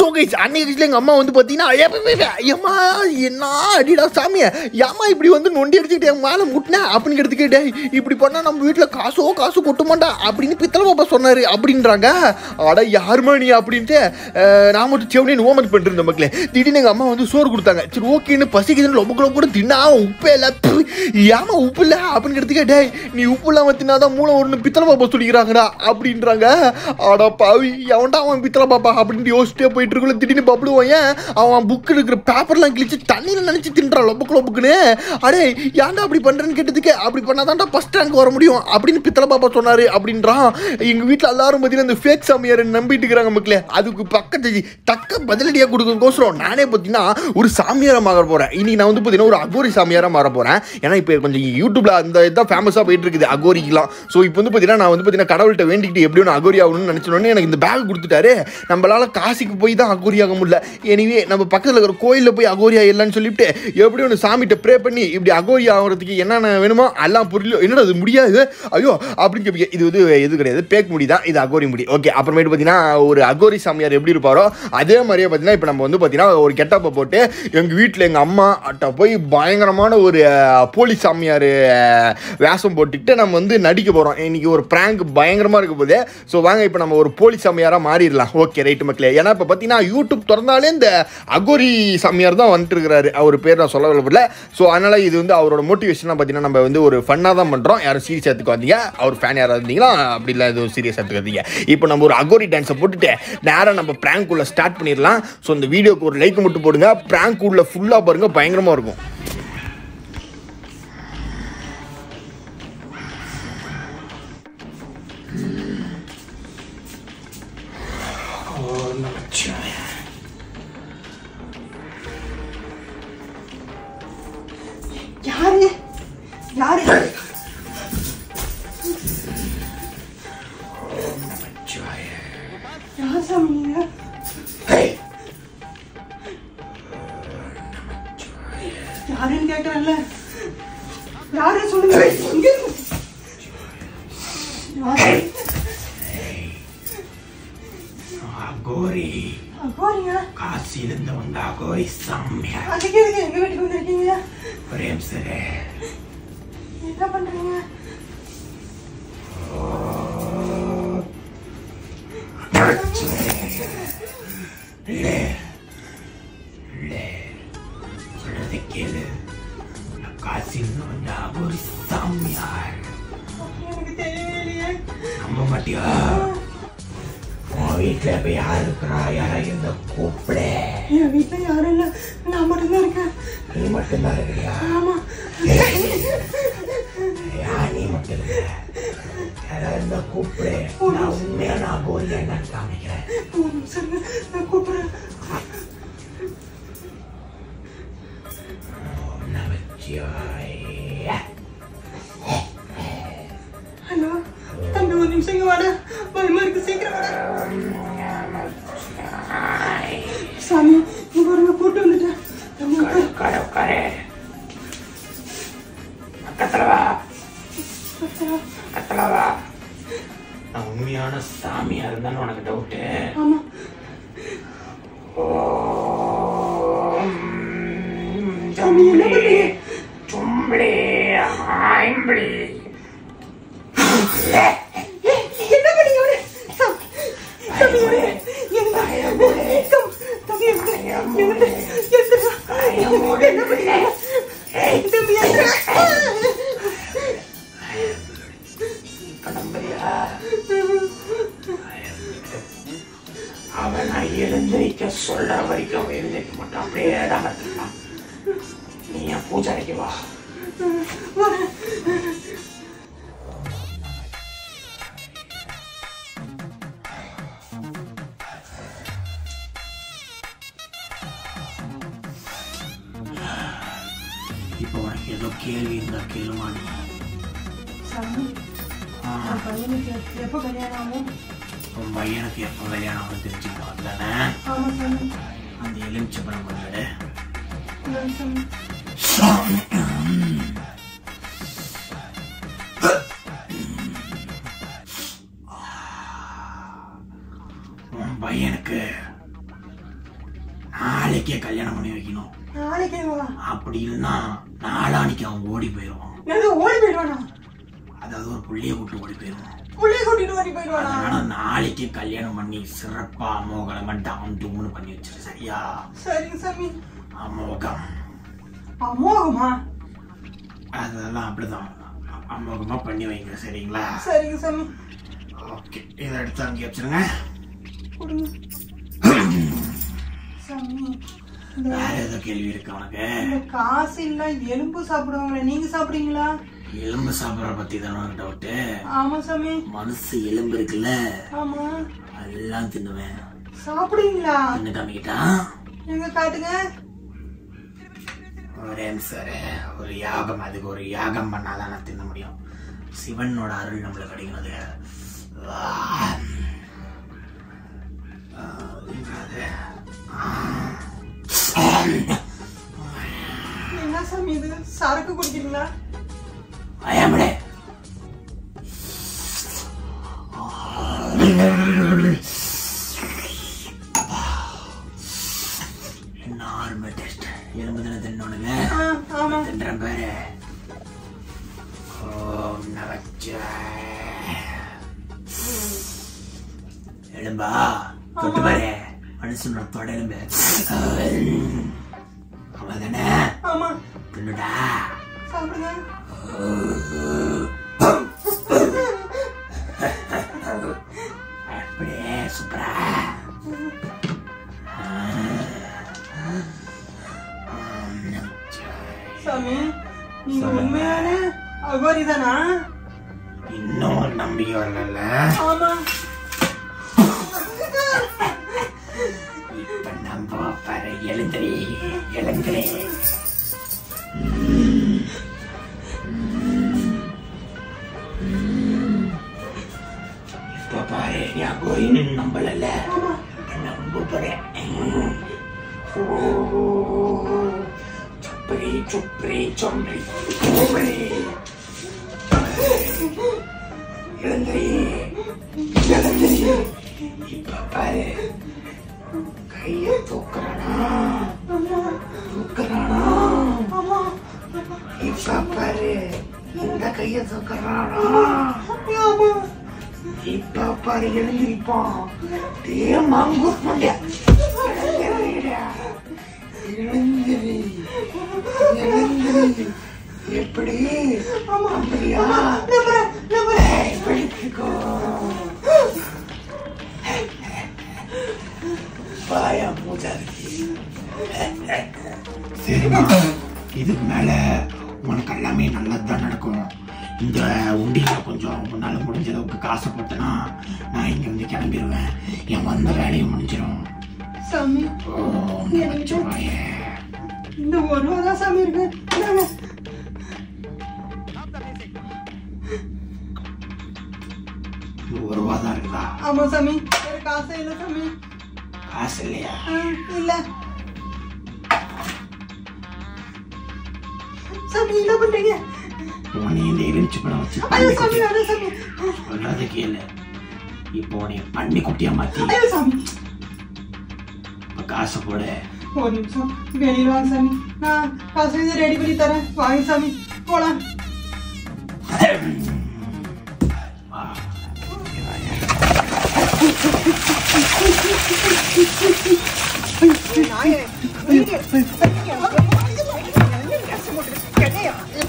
Guys அன்னைக்கு வயசுல எங்கள் அம்மா வந்து பார்த்தீங்கன்னா ஏ, பே, பே, பே, ஏம்மா என்ன அடிடா சாமி ஏம்மா இப்படி வந்து நொண்டி அடிச்சுக்கிட்டு என் மேலே முட்டினேன் அப்படிங்கிறதுக்கு டேய் இப்படி பண்ணால் நம்ம வீட்டில் காசோ காசு கொட்டுமாண்டா அப்படின்னு பித்தளை பாப்பா சொன்னார் அப்படின்றாங்க அட யாருமா நீ அப்படின்ட்டு அஹ், நான் மட்டும் செவனே ஹோம்ஒர்க் பண்ணிட்டு இருந்தேன் மக்களே திடீர்னு எங்கள் அம்மா வந்து சோறு கொடுத்தாங்க சரி ஓகேன்னு பசிக்குதுன்னு ரொம்ப கூட கூட தின்னா உப்பே இல்லை ப்பு, ஏம்மா உப்பு இல்லை அப்படிங்கிறதுக்கு டேய் நீ உப்பு இல்லாமல் தின்னாதான் மூளை ஒன்று பித்தளை பாப்பா சொல்லிக்கிறாங்கடா அப்படின்றாங்க அட பாவி எவன்டா அவன் பித்தளை பாப்பா அப்படின்னு யோசிச்சுட்டே போயிட்டு இருக்குள்ள திடீர்னு பப்ளுவான் ஏன் அவன் புக்கு இருக்கிற பேப்பர்லாம் கிழிச்சு தண்ணியில் நினச்சி தின்றான் லொபக்கு லொபக்குன்னு அடே ஏன்டா அப்படி பண்ணுறேன்னு கேட்டதுக்கு அப்படி பண்ணாதான்டா ஃபஸ்ட் ரேங்க் வர முடியும் அப்படின்னு பித்தளை பாப்பா சொன்னார் அப்படின்றான் எங்கள் வீட்டில் எல்லாரும் பார்த்தீங்கன்னா இந்த ஃபேக் சாமியார் நம்பிட்டு இருக்கிறாங்க மக்களே அதுக்கு பக்கத்து தக்க பதிலடியாக கொடுக்கறதுக்கோசரம் நானே பார்த்தீங்கன்னா ஒரு சாமியாராக மாற போகிறேன் இன்னைக்கு நான் வந்து பார்த்தீங்கன்னா ஒரு அகோரி சாமியாராக மாற போகிறேன் ஏன்னா இப்போ கொஞ்சம் யூடியூப்ல அந்த இதான் ஃபேமஸாக போயிட்டு இருக்குது அகோரிக்கெலாம் ஸோ இப்போ வந்து பார்த்தீங்கன்னா நான் வந்து பார்த்தீங்கன்னா கடவுள்கிட்ட வேண்டிக்கிட்டு எப்படியும் நான் அகோரி ஆகணும்னு நினச்சோன்னே எனக்கு இந்த பேக் கொடுத்துட்டாரு நம்மளால காசிக்கு போய் தான் அகோரி ஆக முடியல எனிவே நம்ம பக்கத்தில் இருக்கிற கோயிலில் போய் அகோரி ஆயிடலாம்னு சொல்லிட்டு எப்படி ஒன்று சாமிகிட்ட ப்ரே பண்ணி இப்படி அகோரி ஆகிறதுக்கு என்னென்ன வேணுமோ எல்லாம் பொருள் என்னடா அது முடியாது ஐயோ அப்படின்னு கேட்பீங்க இது வந்து எது கிடையாது பேக் முடி தான் இது அகோரி முடி ஓகே அப்புறமேட்டு பார்த்தீங்கன்னா ஒரு அகோரி சாமியார் எப்படி இருப்பாரோ அதே மாதிரியே பார்த்தீங்கன்னா இப்போ நம்ம வந்து பார்த்தீங்கன்னா ஒரு கெட்டப்பை போட்டு எங்கள் வீட்டில் எங்கள் அம்மா அட்ட போய் பயங்கரமான ஒரு அஹ், போலீஸ் சாமியார் அஹ், வேஷம் போட்டுக்கிட்டு நம்ம வந்து நடிக்க போகிறோம் இன்னைக்கு ஒரு ப்ராங்க் பயங்கரமாக இருக்க போது ஸோ வாங்க இப்போ நம்ம ஒரு போலீஸ் சாமியாராக மாறிடலாம் ஓகே ரைட்டு மக்களே ஏன்னா இப்போ பார்த்தீங்கன்னா யூடியூப் திறந்தாலே இந்த அகோரி சாமியார் தான் வந்துட்டு இருக்கிறாரு அவர் பேர் நான் சொல்ல விரும்பல ஸோ அதனால் இது வந்து அவரோட மோட்டிவேஷனாக பார்த்தீங்கன்னா நம்ம வந்து ஒரு ஃபன்னாக தான் பண்ணுறோம் யாரும் சீரியஸ் எடுத்துக்காதீங்க அவர் ஃபேன் யாராவது இருந்தீங்களா அப்படி இல்லை எதுவும் சீரியஸ் எடுத்துக்காதீங்க இப்போ நம்ம ஒரு அகோரி டான்ஸை போட்டுட்டு நேராக நம்ம prank உள்ள ஸ்டார்ட் பண்ணிடலாம் ஸோ இந்த வீடியோக்கு ஒரு லைக் மட்டும் போடுங்க prank உள்ள ஃபுல்லாக பாருங்க பயங்கரமாக இருக்கும் யாரு யாரு யார் சாமி நீங்க யாருன்னு கேக்குறேன்ல யாரு சொல்லுங்க இங்க இருந்து. யாரு அகோரி அகோரியா காசிலிருந்து வந்த அகோரி சாமியார் அதுக்கு எதுக்கு எங்க வீட்டுக்கு வந்திருக்கீங்க பிரேம் சரே என்ன பண்றீங்க சொல்றதை கேளு நான் காசிலிருந்து வந்த அகோரி சாமியார் எனக்கு தெரியவே இல்லையே நம்ப மாட்டியா உன் வீட்டுல இப்ப யார் இருக்கிறா யாரா இருந்த கூப்பிட என் வீட்டுல யாரும் இல்ல நான் மட்டும்தான் இருக்கேன் நீ மட்டும்தான் இருக்கிறியா ஆமா யா நீ மட்டும் இல்ல யாரா இருந்தா கூப்பிடு நான் உண்மையான அகோரி என்னன்னு காமிக்கிறேன் ஒரு நிமிஷம் இருங்க. நான் கூப்பிடுறேன் நமச்சிவாய ஹலோ தம்பி ஒரு நிமிஷம் இங்க வாடா பயமா இருக்கு சீக்கிரம் வாடா சாமி இங்க பாருங்க கூட்டு வந்துட்டேன் தம்பி உட்காரு. உட்கார உட்காரு பக்கத்துல வா பக்கத்துல வா நான் உண்மையான சாமியா இருந்தாலும் உனக்கு டவுட்டு ஆமா ஜம்பளி சும்பளி ஆயம்பளி என்ன பண்ணீங்க அவரு? சாமி, சாமி, அவரு. என்ன? சாமி, தம்பி, எழுந்து. எழுந்து. எழுந்துடா. என்ன பண்ணீங்க? தம்பி, எழுந்துடா. நம்புறியா அவன் நான் எழுந்திரிக்க சொல்ற வரைக்கும் அவன் எழுந்திரிக்க மாட்டான் அப்படியே தான் இருக்கான் நீ என் பூஜாரிக்கு வா வரேன். இப்போ உனக்கு ஏதோ கேள்வி இருந்தா கேளுமா நீ சாமி, என் பையனுக்கு எப்ப கல்யாணம் ஆகும் உன் பையனுக்கு எப்போ கல்யாணம் ஆகும் தெரிஞ்சுக்கலாம் தானே ஆமா சாமி அந்த எலுமிச்சப்பழம் கொண்டாடு இந்தாங்க சாமி உன் பையனுக்கு நாளைக்கே கல்யாணம் பண்ணி வைக்கணும் நாளைக்கே வா அப்படி இல்லைன்னா நாளானிக்கு அவன் ஓடி போயிடுவான் எனக்கு ஓடி போயிடுவானா அதாவது ஒரு புள்ளைய விட்டு ஓடி போயிடுவான் புள்ளைய கூட்டிட்டு ஓடி போயிடுவானா அதனால நாளைக்கே கல்யாணம் பண்ணி சிறப்பா அமோகலமா டாம் டூம்னு பண்ணி வச்சிரு சரியா சரிங்க சாமி அமோகம் அமோகமா அதெல்லாம் அப்படிதான் அமோகமா பண்ணி வைங்க சரிங்களா சரிங்க சாமி ஓகே இதை எடுத்து அங்கே வச்சிருங்க கொடுங்க சாமி இந்த வேற ஏதோ கேள்வி இருக்கு உனக்கு இந்த காசு இல்ல எலும்பு சாப்பிடுவாங்களே நீங்க சாப்பிடுறீங்களா எலும்பு சாப்பிட்ற பத்தி தானே உனக்கு டவுட்டு ஆமா சாமி மனசு எலும்பு இருக்குல்ல ஆமா எல்லாம் தின்னுவேன் சாப்பிடுவீங்களா தின்னு காமிக்கிட்டா எங்க காட்டுங்க ஒரே சார் ஒரு யாகம் அதுக்கு ஒரு யாகம் பண்ணாதான் நான் தின்ன முடியும் சிவனோட அருள் நம்மளுக்கு கிடைக்கும் அது ஆ. ஆ, அது. என்ன சாமி இது சரக்கு குடிக்கிறீங்களா அயமடே நார்மல் டெஸ்ட் எலும்பு தின தின்னோனுங்க ஆ, ஆமா தின்றேன் பாரு ஓம் நமச்சிவாய எலும்பா தொட்டு பாரு மனுஷனோட தொட எலும்பு அவ்வளவுதானே ஆமா தின்னுடா சாப்பிடுங்க அப்படியே சூப்பரா ஓம் நமச்சிவாய. சாமி நீங்க உண்மையான அகோரி தானா இன்னும் ஒரு நம்பிக்கை வரல ஆமா இப்ப நம்ப பாரு எழுந்திரி எழுந்திரி இப்ப பாரு நீ அகோரின்னு நம்பலல்ல இப்ப நம்ப போறேன் சுப்ரி சுப்ரி சொம்பரி சுப்ரி எழுந்திரி எழுந்திரி இப்ப பாரு கைய தூக்குறானா தூக்குறானா ஆமா இப்ப பாரு இந்த கைய தூக்குறானா ஆமா இப்ப பாரு எழுந்திருப்பான் டே மங்கூஸ் மண்டியா எழுந்திரிடா. எழுந்திரி எழுந்திரி எப்படி அப்படியா நம்புறேன் நம்புறேன் ஏய், விழிச்சுக்கோ பாயா பூஜாரிக்கு சரிம்மா இதுக்கு மேல உனக்கு எல்லாமே நல்லதுதான் நடக்கும் இந்த உண்டியில கொஞ்சம் உன்னால முடிஞ்ச அளவுக்கு காசு போட்டனா நான் இங்க வந்து கிளம்பிடுவேன் என் வந்த வேலையும் முடிஞ்சிடும் சாமி ஓம் நமச்சிவாய இந்த ஒரு ரூபா தான் சாமி இருக்கு இந்தாங்க. இது ஒரு ரூபா தான் இருக்குதா ஆமா சாமி வேற காசே இல்ல சாமி காசு இல்லையா ஆ, இல்ல சாமி என்ன பண்றீங்க உன்னை இந்த எலுமிச்சு பழம் வச்சு ஐயோ பண்ணி சாமி குட்டி வேணாம் சாமி சொல்றது கேளு இப்போ உன்னை பண்ணி குட்டியா மாத்தி ஐயோ சாமி இப்ப காசு போடு ஒரு நிமிஷம் வெளியில வாங்க சாமி நான் காசு ரெடி பண்ணி தரேன் வாங்க சாமி போலாம் வா. நாயே, நீங்க- நீங்க- நீங்க- நீங்க- நீங்க- நீங்க- நீங்க- நீங்க- நீங்க- நீங்க- நீங்க- நீங்க- நீங்க-